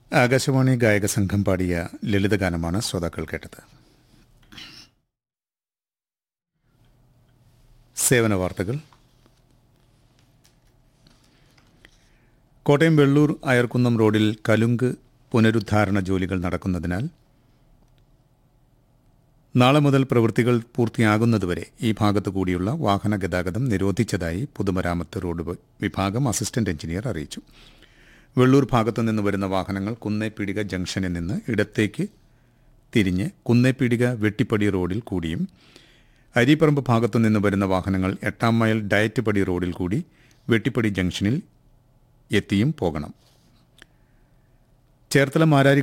ആകാശവാണി ഗായക സംഘം പാടിയ ലളിതഗാനമാണ് ശ്രോതാക്കൾ കേട്ടത് സേവന വാർത്തകൾ കോട്ടയം വെള്ളൂർ അയർക്കുന്നം റോഡിൽ കലുങ്ക് പുനരുദ്ധാരണ ജോലികൾ നടക്കുന്നതിനാൽ നാളെ മുതൽ പ്രവൃത്തികൾ പൂർത്തിയാകുന്നതുവരെ ഈ ഭാഗത്തു കൂടിയുള്ള വാഹന ഗതാഗതം നിരോധിച്ചതായി പൊതുമരാമത്ത് റോഡ് വ- വിഭാഗം അസിസ്റ്റന്റ് എഞ്ചിനീയർ അറിയിച്ചു വെള്ളൂർ ഭാഗത്തു നിന്ന് വരുന്ന വാഹനങ്ങൾ കുന്നേപ്പീടിക ജംഗ്ഷനിൽ നിന്ന് ഇടത്തേക്ക് തിരിഞ്ഞ് കുന്നേപ്പീടിക വെട്ടിപ്പടി റോഡിൽ കൂടിയും അരിപ്പറമ്പ് ഭാഗത്തു നിന്ന് വരുന്ന വാഹനങ്ങൾ എട്ടാം മൈൽ ഡയറ്റ് പടി റോഡിൽ കൂടി വെട്ടിപ്പടി ജംഗ്ഷനിൽ എത്തിയും പോകണം ചേർത്തല മാരാരി